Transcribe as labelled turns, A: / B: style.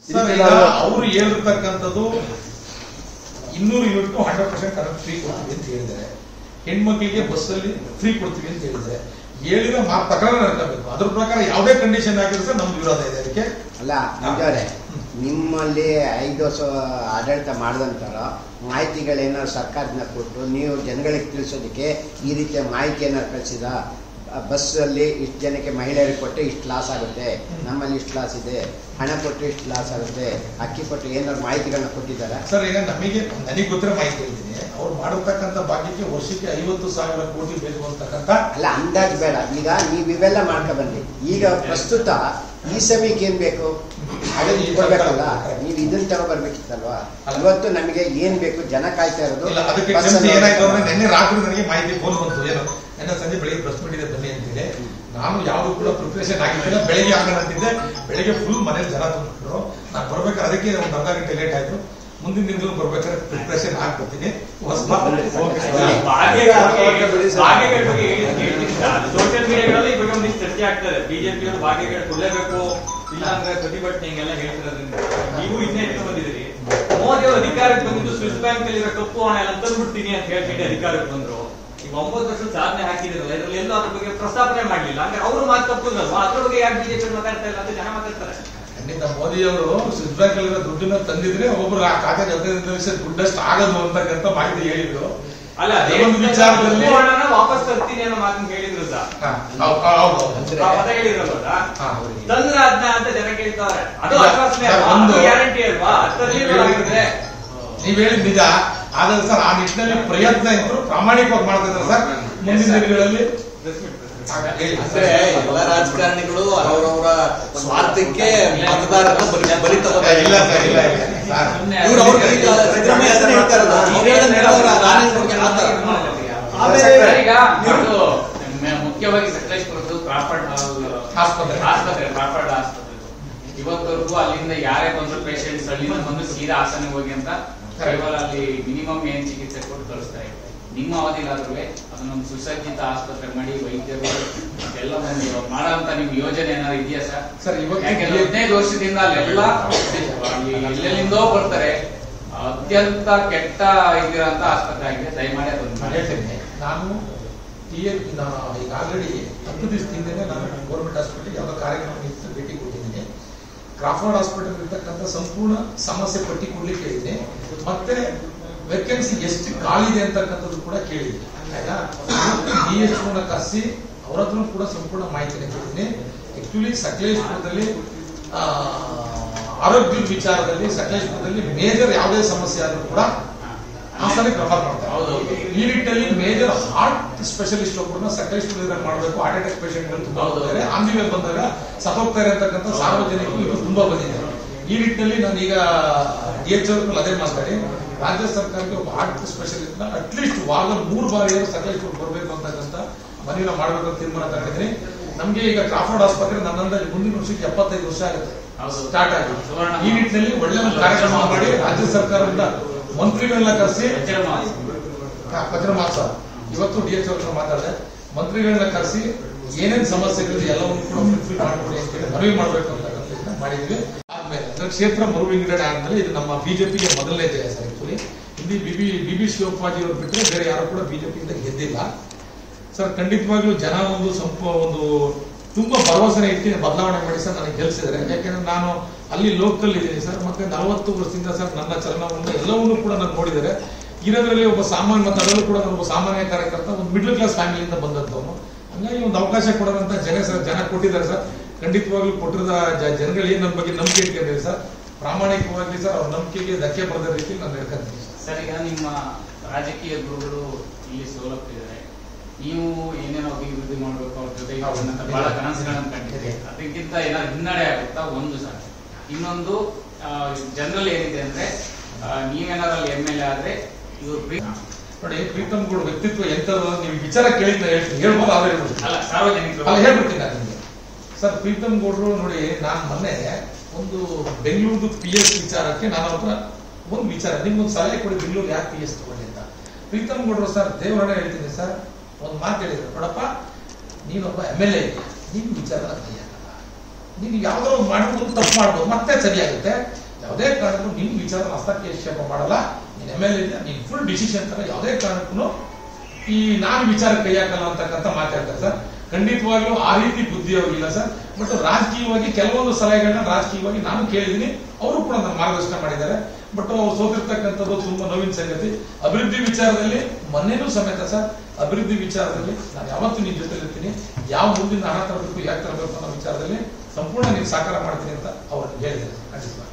A: Sir ಈಗ ಅವರು ಹೇಳಿರ್ತಕ್ಕಂಥದ್ದು ಇನ್ನೂರು unit hundred percent current free ಕೊಡ್ತೀವಿ ಅಂತ ಹೇಳಿದ್ದಾರೆ ಹೆಣ್ಮಕ್ಳಿಗೆ ಬಸ್ಸಲ್ಲಿ ಫ್ರೀ ಕೊಡ್ತೀವಿ ಅಂತ ಹೇಳಿದ್ದಾರೆ ಹೇಳಿರೋ ಮಾತು ಪ್ರಕಾರ ನಡ್ಕೋಬೇಕು ಅದ್ರ ಪ್ರಕಾರ ಯಾವುದೇ ಕಂಡೀಷನ್ ಆಗಿದ್ರೆ ಸರ್ ನಮ್ದು ವಿರೋಧ ಇದೆ ಅದಕ್ಕೆ
B: ಅಲ್ಲ ನಿಜವರೇ ನಿಮ್ಮಲ್ಲಿ ಐದು ವರ್ಷ ಆಡಳಿತ ಮಾಡಿದಂತರ ಮಾಹಿತಿಗಳೇನಾದ್ರು ಸರ್ಕಾರದಿಂದ ಕೊಟ್ಟು ನೀವು ಜನಗಳಿಗೆ ತಿಳಿಸೋದಕ್ಕೆ ಈ ರೀತಿಯ ಮಾಹಿತಿಯನ್ನು ಕಳಿಸಿದ ಬಸ್ಸಲ್ಲಿ ಇಷ್ಟು ಜನಕ್ಕೆ ಮಹಿಳೆಯರಿಗೆ ಕೊಟ್ಟರೆ ಇಷ್ಟು ಲಾಸ್ ಆಗುತ್ತೆ ನಮ್ಮಲ್ಲಿ ಇಷ್ಟು ಲಾಸ್ ಇದೆ ಹಣ ಕೊಟ್ಟರೆ ಇಷ್ಟು ಲಾಸ್ ಆಗುತ್ತೆ ಅಕ್ಕಿ ಕೊಟ್ಟರೆ ಏನಾದ್ರು ಮಾಹಿತಿಗಳನ್ನ ಕೊಟ್ಟಿದ್ದಾರೆ
A: ಸರ್ ಈಗ ನಮಗೆ ನನಗೆ ಗೊತ್ತಿರೋ ಮಾಹಿತಿ ಹೇಳ್ತೀನಿ ಅವ್ರು ಮಾಡಿರ್ತಕ್ಕಂಥ ಭಾಗ್ಯಕ್ಕೆ ವರ್ಷಕ್ಕೆ ಐವತ್ತು ಸಾವಿರ ಕೋಟಿ ಬೇಕು ಅಂತಕ್ಕಂಥ
B: ಅಲ್ಲ ಅಂದಾಜು ಬೇಡ ಈಗ ನೀವು ಇವೆಲ್ಲ ಮಾಡ್ಕೊ ಬನ್ನಿ ಈಗ ಪ್ರಸ್ತುತ ಈ ಸಮಯಕ್ಕೆ ಏನ್ ಬೇಕು ಅದನ್ನ ಕೊಡ್ಬೇಕಲ್ಲ ನೀವು ಇದನ್ನ ತಗೊಬರ್ಬೇಕಿತ್ತಲ್ವಾ ಇವತ್ತು ನಮಗೆ ಏನ್ ಬೇಕು ಜನ ಕಾಯ್ತಾ ಇರೋದು
A: ಇಲ್ಲ ಅದಕ್ಕೆ
B: ಬಸ್
A: ಕ್ಷಮಿಸಿ
B: ಅನ್ನು-
A: ಏನಾಯ್ತು ಅಂದ್ರೆ ನಿನ್ನೆ ರಾತ್ರಿ ನನಗೆ ಮಾಹಿತಿ ಫೋನ್ ಬಂತು ಏನು ನಿನ್ನೆ ಸಂಜೆ ಬೆಳಿಗ್ಗೆ ಪ್ರೆಸ್ ಮೀಟ್ ಇದೆ ಬನ್ನಿ ಅಂತಿದೆ ನಾನು ಯಾವುದು ಕೂಡ ಪ್ರಿಪರೇಷನ್ ಆಗಿದ್ದಿಲ್ಲ ಬೆಳಿಗ್ಗೆ ಆಗೋಣ ಅಂತಿದ್ದೆ ಬೆಳಿಗ್ಗೆ ಫುಲ್ ಮನೇಲಿ ಜನ ತುಂಬಿಟ್ರು ನಾನು ಬರ್ಬೇಕಾದ್ರೆ ಅದಕ್ಕೆ ಒಂದು ಅರ್ಧ ಗಂಟೆ ಲೇಟ್ ಆಯ್ತು ಮುಂದಿನ ದಿನಗಳು ಬರ್ಬೇಕಾದ್ರೆ ಪ್ರಿಪರೇಷನ್ ಆಗ್ಬಿಡ್ತೀನಿ ಓಕೆ
C: ಸೋಷಿಯಲ್ ಮೀಡಿಯಾಗಳಲ್ಲಿ ಇವಾಗ ಒಂದಿಷ್ಟು ಚರ್ಚೆ ಆಗ್ತದೆ ಬಿಜೆಪಿ ಅವರು ಭಾಗ್ಯಗಳು ಕೊಡಲೇಬೇಕು ಇಲ್ಲ ಅಂದ್ರೆ ಪ್ರತಿಭಟನೆ ಹಿಂಗೆಲ್ಲ ಹೇಳ್ತಿರೋದ್ರಿಂದ ನೀವು ಇದನ್ನೇ ಎತ್ಕೊಂಡು ಬಂದಿದ್ದೀರಿ ಮೋದಿ ಅವರು ಅಧಿಕಾರಕ್ಕೆ ಬಂದಿದ್ದು ಸ್ವಿಸ್ ಬ್ಯಾಂಕ್ ಅಲ್ಲಿ ಇರೋ ಕಪ್ಪು ಹಣ ಎಲ್ಲ ತಂದ್ಬಿಡ್ತೀನಿ ಅಂತ ಹೇಳ್ಕೊಂಡು ಅಧಿಕಾರಕ್ಕೆ ಬಂದ್ರು ಈಗ ಒಂಬತ್ತು ವರ್ಷ ಸಾಧನೆ ಹಾಕಿದಿರಲ್ಲ ಇದ್ರಲ್ಲಿ ಎಲ್ಲೂ ಅದ್ರ ಬಗ್ಗೆ ಪ್ರಸ್ತಾಪನೆ ಮಾಡ್ಲಿಲ್ಲ ಅಂದ್ರೆ ಅವರು ಮಾತು ತಪ್ಪುದಲ್ವಾ ಅದ್ರ ಬಗ್ಗೆ ಯಾಕೆ ಬಿಜೆಪಿ ಮಾತಾಡ್ತಾ ಇಲ್ಲ ಅಂತ ಜನ ಮಾತಾಡ್ತಾರೆ
A: ಖಂಡಿತ ಮೋದಿ ಅವರು ಸ್ವಿಸ್ ಬ್ಯಾಂಕ್ ಅಲ್ಲಿರೋ ದುಡ್ಡನ್ನ ತಂದಿದ್ರೆ ಒಬ್ಬರು ಆ ಖಾತೆಗೆ ಹದಿನೈದು ಲಕ್ಷ ದುಡ್ಡಷ್ಟು ಆಗದು ಅಂತಕ್ಕಂಥ ಮಾಹಿತಿ ಹೇಳಿದ್ರು
C: ಅಲ್ಲ
A: ಅದೇ ಒಂದು ವಿಚಾರದಲ್ಲಿ
C: ಕಪ್ಪು ಹಣನ ವಾಪಸ್ ತರ್ತೀನಿ ಅನ್ನೋ ಮಾತನ್ನ ಹೇಳಿದ್ರು ಸರ್
A: ಹಾ, ಹೌದು, ಹೌದು, ಹೌದು.
C: ಆ ಪದ ಹೇಳಿದ್ರಲ್ವಾ
A: ಹಾ, ಅವ್ರಿಗೆ.
C: ತಂದ್ರ ಅದ್ನ ಅಂತ ಜನ ಕೇಳ್ತಾವ್ರೆ ಅದು
A: ಇಲ್ಲ,
C: ಆಶ್ವಾಸನೆ
A: ಸರ್,
C: ಅಲ್ವಾ?
A: ಒಂದು-
C: ಅದು ಗ್ಯಾರಂಟಿ ಅಲ್ವಾ ಹತ್ತರಲ್ಲಿ ಹಾಕಿದ್ರೆ
A: ನೀವ್ ಹೇಳಿದ್ ನಿಜ ಆದ್ರೆ ಸರ್ ಆ ನಿಟ್ಟಿನಲ್ಲಿ ಪ್ರಯತ್ನ ಇದ್ರು ಪ್ರಾಮಾಣಿಕವಾಗಿ ಮಾಡ್ತಾ ಇದ್ದಾರೆ ಸರ್ ಮುಂದಿನ ದಿನಗಳಲ್ಲಿ ಹೇಳಿ.
D: ಅಂದ್ರೆ ಎಲ್ಲ ರಾಜಕಾರಣಿಗಳು ಅವರವರ ಸ್ವಾರ್ಥಕ್ಕೆ ಮತದಾರರನ್ನ ಬಲಿ ಬಲಿ
A: ಇಲ್ಲ
D: ತಗೋತಾರೆ
A: ಸರ್ ಇಲ್ಲ ಇಲ್ಲ ಸರ್
D: ಇವ್ರು ಅವ್ರ ಈಗ ಸಿದ್ದರಾಮಯ್ಯ ಅದನ್ನ ಹೇಳ್ತಾ ಇರೋದು. ಅವ್ರು ಹೇಳೋದನ್ನ ಹೇಳೋರು ನಾನೇನ್ ಕೊಡ್ತೀನಿ ಆ ಥರ.
E: ಸರ್, ಈಗ ಇದು ಮ- ಮುಖ್ಯವಾಗಿ ಸಕಲೇಶ್ಪುರದ್ದು ಕ್ರಾಫರ್ಡ್
A: ಆಸ್ಪತ್ರೆ.
E: ಆಸ್ಪತ್ರೆ ಕ್ರಾಫರ್ಡ್ ಆಸ್ಪತ್ರೆ ಇವತ್ತವರೆಗೂ ಅಲ್ಲಿಂದ ಯಾರೇ ಬಂದ್ರು ಪೇಷಂಟ್ಸ್ ಅಲ್ಲಿಂದ ಬಂದು ಸೀದಾ ಹಾಸನ ಹೋಗಿ ಅಂತ ಕೇವಲ ಅಲ್ಲಿ ಮಿನಿಮಮ್ ಏನ್ ಚಿಕಿತ್ಸೆ ಕೊಟ್ಟು ಕಳಿಸ್ತಾ ಇದ್ದಾರೆ ನಿಮ್ಮ ಅವಧಿಲಾದ್ರೂ ಅದನ್ನೊಂದು ಸುಸಜ್ಜಿತ ಆಸ್ಪತ್ರೆ ಮಾಡಿ ವೈದ್ಯರು ಎಲ್ಲ ಒಂದು ಮಾಡೋಂತ ನಿಮ್ ಯೋಜನೆ ಏನಾದ್ರು ಇದೆಯಾ ಸರ್
A: ಸರ್ ಇವತ್ತು
E: ಯಾಕೆಂದ್ರೆ ಹದಿನೈದು ವರ್ಷದಿಂದ ಅಲ್ಲೆಲ್ಲ ಅಲ್ಲಿ ಎಲ್ಲೆಲ್ಲಿಂದೋ ಬರ್ತಾರೆ ಅತ್ಯಂತ ಕೆಟ್ಟ ಇದಿರೋಂತ ಆಸ್ಪತ್ರೆ ಆಗಿದೆ ದಯಮಾಡಿ ಅದೊಂದು
A: ನಾನು
E: ಮಾಡಿ
A: ಹೇಳ್ತೇನೆ ನಾನು ಟಿ ಎಲ್ ನಾನು ಈಗ ಆಲ್ರೆಡಿ ಹತ್ತು ದಿವಸದಿಂದಲೇ ನಾನು ಗೌರ್ಮೆಂಟ್ ಹಾಸ್ಪಿಟಲ್ ಯಾವುದೋ ಕಾರ್ಯಕ್ರಮ ಇತ್ತು ಭೇಟಿ ಕೊಟ್ಟಿದ್ದೀನಿ ಕ್ರಾಫರ್ಡ್ ಹಾಸ್ಪಿಟಲ್ ಇರ್ತಕ್ಕಂಥ ಸಂಪೂರ್ಣ ಸಮಸ್ಯೆ ಪಟ್ಟಿ ಕೊಡ್ಲಿಕ್ಕೆ ಹೇಳಿದ್ದೀನಿ ಮತ್ತೆ ವೇಕೆನ್ಸಿ ಎಷ್ಟು ಖಾಲಿ ಇದೆ ಅಂತಕ್ಕಂಥದ್ದು ಕೂಡ ಕೇಳಿದ್ದೀನಿ ಆಯ್ತಾ ಡಿ ಎಚ್ ನ ಕರೆಸಿ ಅವ್ರ ಹತ್ರ ಕೂಡ ಸಂಪೂರ್ಣ ಮಾಹಿತಿನ ಕೇಳಿದ್ದೀನಿ ಆಕ್ಚುಲಿ ಸಕಲೇಶ್ಪುರದಲ್ಲಿ ಆ, ಆರೋಗ್ಯದ ವಿಚಾರದಲ್ಲಿ ಸಕಲೇಶ್ಪುರದಲ್ಲಿ ಮೇಜರ್ ಯಾವುದೇ ಸಮಸ್ಯೆ ಆದ್ರೂ ಕೂಡ ಹಾಸನಕ್ಕೆ ರೆಫರ್ ಮಾಡ್ತಾರೆ
E: ಹೌದೌದು.
A: ಈ ನಿಟ್ಟಿನಲ್ಲಿ ಮೇಜರ್ ಹಾರ್ಟ್ ಸ್ಪೆಷಲಿಸ್ಟ್ ಒಬ್ಬರನ್ನ ಸಕಲೇಶ್ಪುರದಲ್ಲಿ ಮಾಡಬೇಕು ಹಾರ್ಟ್ ಅಟ್ಯಾಕ್ ಪೇಷಂಟ್ಗಳು ತುಂಬಾ
E: ಹೌದು.
A: ಹೋಗ್ತಾರೆ ಆಂದಿವೆ ಬಂದಾಗ ಸತ್ತೋಗ್ತಾರೆ ಅಂತಕ್ಕಂಥ ಸಾರ್ವಜನಿಕರು ಇದು ತುಂಬಾ ಬಂದಿದೆ ಈ ನಿಟ್ಟಿನಲ್ಲಿ ನಾನು ಈಗ ಡಿ ಎಚ್ ಅವ್ರ ಅದೇ ಮಾತಾಡಿ ರಾಜ್ಯ ಸರ್ಕಾರಕ್ಕೆ ಒಬ್ಬ ಹಾರ್ಟ್ ಸ್ಪೆಷಲಿಸ್ಟ್ ಅಟ್ಲೀಸ್ಟ್ ವಾರದಲ್ಲಿ ಮೂರು ಬಾರಿ ಸಕಲೇಶ್ಪುರ ಬರಬೇಕು ಅಂತಕ್ಕಂಥ ಮನವಿನ ಮಾಡಬೇಕು ಅಂತ ತೀರ್ಮಾನ ತಗೊಂಡಿದ್ದೀನಿ ನಮ್ಗೆ ಈಗ ಕ್ರಾಫರ್ಡ್ ಆಸ್ಪತ್ರೆ ನನ್ನಿಂದ ಮುಂದಿನ ವರ್ಷಕ್ಕೆ ಎಪ್ಪತ್ತೈದು ವರ್ಷ ಆಗುತ್ತೆ
E: ಹೌದು.
A: ಸ್ಟಾರ್ಟ್ ಆಗಿ
E: ಸುವರ್ಣ.
A: ಈ ನಿಟ್ಟಿನಲ್ಲಿ ಒಳ್ಳೆ ಒಂದು ಕಾರ್ಯಕ್ರಮ ಮಾಡಿ ರಾಜ್ಯ ಸರ್ಕಾರದಿಂದ ಮಂತ್ರಿಗಳನ್ನ ಕರೆಸಿ ಪತ್ರ ಮಾಸ ಇವತ್ತು ಡಿ ಎಚ್ ಹತ್ರ ಮಾತಾಡಿದೆ ಮಂತ್ರಿಗಳನ್ನ ಕರೆಸಿ ಏನೇನ್ ಸಮಸ್ಯೆಗಳಿದೆ ಎಲ್ಲವನ್ನು ಕೂಡ ಫುಲ್ಫಿಲ್ ಮಾಡ್ಕೊಡಿ ಅಂತ ಹೇಳಿ ಮನವಿ ಮಾಡ್ಬೇಕು ಅಂತ ಮಾಡಿದ್ವಿ ಆದ್ಮೇಲೆ ಅಂದ್ರೆ ಕ್ಷೇತ್ರ ಮರು ವಿಂಗಡಣೆ ಆದ್ಮೇಲೆ ಇದು ನಮ್ಮ ಬಿಜೆಪಿಗೆ ಮೊದಲನೇ ಜಯ ಸರ್ ಆಕ್ಚುಲಿ ಇಲ್ಲಿ ಬಿಬಿ ಬಿಬಿ ಶಿವಪ್ಪಾಜಿ ಅವರು ಬಿಟ್ಟರೆ ಬೇರೆ ಯಾರು ಕೂಡ ಬಿಜೆಪಿಯಿಂದ ಗೆದ್ದಿಲ್ಲ ಸರ್ ಖಂಡಿತವಾಗ್ಲೂ ಜನ ಒಂದು ಸಂಪ ಒಂದು ತುಂಬಾ ಭರವಸೆನ ಇಟ್ಟು ಬದಲಾವಣೆ ಮಾಡಿ ಸರ್ ನನಗೆ ಗೆಲ್ಸಿದ್ದಾರೆ ಯಾಕೆಂದ್ರೆ ನಾನು ಅಲ್ಲಿ ಲೋಕಲ್ ಇದ್ದೀನಿ ಸರ್ ಮತ್ತೆ ನಲವತ್ತು ವರ್ಷದಿಂದ ಸರ್ ನನ್ನ ಚಲನವಲನ ಎಲ್ಲವನ್ನೂ ಕೂಡ ನಾನು ನೋಡಿದ್ದಾರೆ ಇರೋದ್ರಲ್ಲಿ ಒಬ್ಬ ಸಾಮಾನ್ಯ ಮತ್ತೆ ಅದರಲ್ಲೂ ಕೂಡ ನಾನು ಒಬ್ಬ ಸಾಮಾನ್ಯ ಕಾರ್ಯಕರ್ತ ಒಂದು ಮಿಡ್ಲ್ ಕ್ಲಾಸ್ ಫ್ಯಾಮಿಲಿಯಿಂದ ಬಂದಂತವನು ಹಂಗಾಗಿ ಒಂದು ಅವಕಾಶ ಕೊಡೋದಂತ ಜನ ಸರ್ ಜನ ಕೊಟ್ಟಿದ್ದಾರೆ ಸರ್ ಖಂಡಿತವಾಗ್ಲೂ ಕೊಟ್ಟಿರದ ಜ- ಜನಗಳಿಗೆ ನನ್ನ ಬಗ್ಗೆ ನಂಬಿಕೆ ಇಟ್ಕೊಂಡಿದ್ದಾರೆ ಸರ್ ಪ್ರಾಮಾಣಿಕವಾಗಿ ಸರ್ ಅವ್ರ ನಂಬಿಕೆಗೆ ಧಕ್ಕೆ ಬರದ ರೀತಿ ನಾನು ಹೇಳ್ಕೊಂತೀನಿ ಸರ್
E: ಸರ್ ಈಗ ನಿಮ್ಮ ರಾಜಕೀಯ ಗುರುಗಳು ಇಲ್ಲಿ ಸೋಲಪ್ಪಿದ್ದಾರೆ ನೀವು ಏನೇನೋ ಅಭಿವೃದ್ಧಿ ಮಾಡಬೇಕು ಅವ್ರ ಜೊತೆ ಇರೋದಂತ ಬಹಳ ಕನಸುಗಳನ್ನು ಕಂಡಿದ್ದೀರಿ ಅದಕ್ಕಿಂತ ಏನಾದ್ರು ಹಿನ್ನಡೆ ಆಗುತ್ತಾ ಒಂದು ಸರ್ ಇನ್ನೊಂದು ಜನರಲ್ ಏನಿದೆ ಅಂದ್ರೆ ಆ, ನೀವೇನಾದ್ರು ಅಲ್ಲಿ ಎಮ್ ಎಲ್ ಎ ಆದ್ರೆ ಇವ್ರು ಪ್ರೀ-
A: ನೋಡಿ ಪ್ರೀತಮ್ ಗೌಡ ವ್ಯಕ್ತಿತ್ವ ಎಂತದ್ದು ನೀವು ವಿಚಾರ ಕೇಳಿದ್ನ ಹೇಳ್ತೀನಿ ಹೇಳ್ಬೋದು ಅವ್ರು ಹೇಳ್ಬಿಡ್ತೀನಿ
E: ಅಲ್ಲ ಸಾರ್ವಜನಿಕರು
A: ಅಲ್ಲ ಹೇಳ್ಬಿಡ್ತೀನಿ ನಾನು ನಿಮ್ಗೆ ಸರ್ ಪ್ರೀತಮ್ ಗೌಡ್ರು ನೋಡಿ ನಾನು ಮೊನ್ನೆ ಒಂದು ಬೆಂಗಳೂರು ಪಿ ಎಸ್ ವಿಚಾರಕ್ಕೆ ನಾನು ಅವ್ರ ಹತ್ರ ಒಂದು ವಿಚಾರ ನಿಮ್ಗೊಂದು ಸಲಹೆ ಕೊಡಿ ಬೆಂಗಳೂರು ಯಾಕೆ ಪಿ ಎಸ್ ತಗೊಂಡಿ ಅಂತ ಪ್ರೀತಮ್ ಗೌಡ್ರು ಸರ್ ದೇವರನ್ನ ಹೇಳ್ತೀನಿ ಸರ್ ಒಂದು ಮಾತು ಹೇಳಿದ್ರು ನೋಡಪ್ಪ ನೀನೊಬ್ಬ ಎಮ್ ಎಲ್ ಎ ನೀನು ವಿಚಾರ ಕೈಯಾಗಲ್ಲ ನೀನು ಯಾವ್ದಾದ್ರು ಒಂದು ಮಾಡ್ಬೋದು ತಪ್ಪು ಮಾಡ್ಬೋದು ಮತ್ತೆ ಸರಿಯಾಗುತ್ತೆ ಯಾವುದೇ ಕಾರಣಕ್ಕೂ ನಿನ್ ವಿಚಾರ ಹಸ್ತಕ್ಷೇಪ ಮಾಡಲ್ಲ ನೀನ್ ಎಮ್ ಎಲ್ ಎ ನೀನ್ ಫುಲ್ ಡಿಸಿಷನ್ ತರ ಯಾವುದೇ ಕಾರಣಕ್ಕೂ ಈ ನಾನು ವಿಚಾರ ಕೈ ಹಾಕಲ್ಲ ಅಂತಕ್ಕಂಥ ಮಾತಾಡ್ತಾರೆ ಸರ್ ಖಂಡಿತವಾಗ್ಲೂ ಆ ರೀತಿ ಬುದ್ಧಿ ಅವ್ರಿಗಿಲ್ಲ ಸರ್ ಬಟ್ ರಾಜಕೀಯವಾಗಿ ಕೆಲವೊಂದು ಸಲಹೆಗಳನ್ನ ರಾಜಕೀಯವಾಗಿ ನಾನು ಕೇಳಿದ್ದೀನಿ ಅವರು ಕೂಡ ನನ್ನ ಮಾರ್ಗದರ್ಶನ ಮಾಡಿದ್ದಾರೆ ಬಟ್ ಅವ್ರು ಸೋತಿರ್ತಕ್ಕಂಥದ್ದು ತುಂಬಾ ನೋವಿನ ಸಂಗತಿ ಅಭಿವೃದ್ಧಿ ವಿಚಾರದಲ್ಲಿ ಮೊನ್ನೆನೂ ಸಮೇತ ಸರ್ ಅಭಿವೃದ್ಧಿ ವಿಚಾರದಲ್ಲಿ ನಾನು ಯಾವತ್ತೂ ನಿನ್ ಜೊತೆ ಇರ್ತೀನಿ ಯಾವ ಮುಂದಿನ ಹಣ ತರಬೇಕು ಯಾಕೆ ತರಬೇಕು ಅನ್ನೋ ವಿಚಾರದಲ್ಲಿ ಸಂಪೂರ್ಣ ನೀವು ಸಾಕಾರ ಮಾಡ್ತೀನಿ ಅಂತ ಅವ್ರು ಹೇಳಿದ್ದಾರೆ ಖಂಡಿತ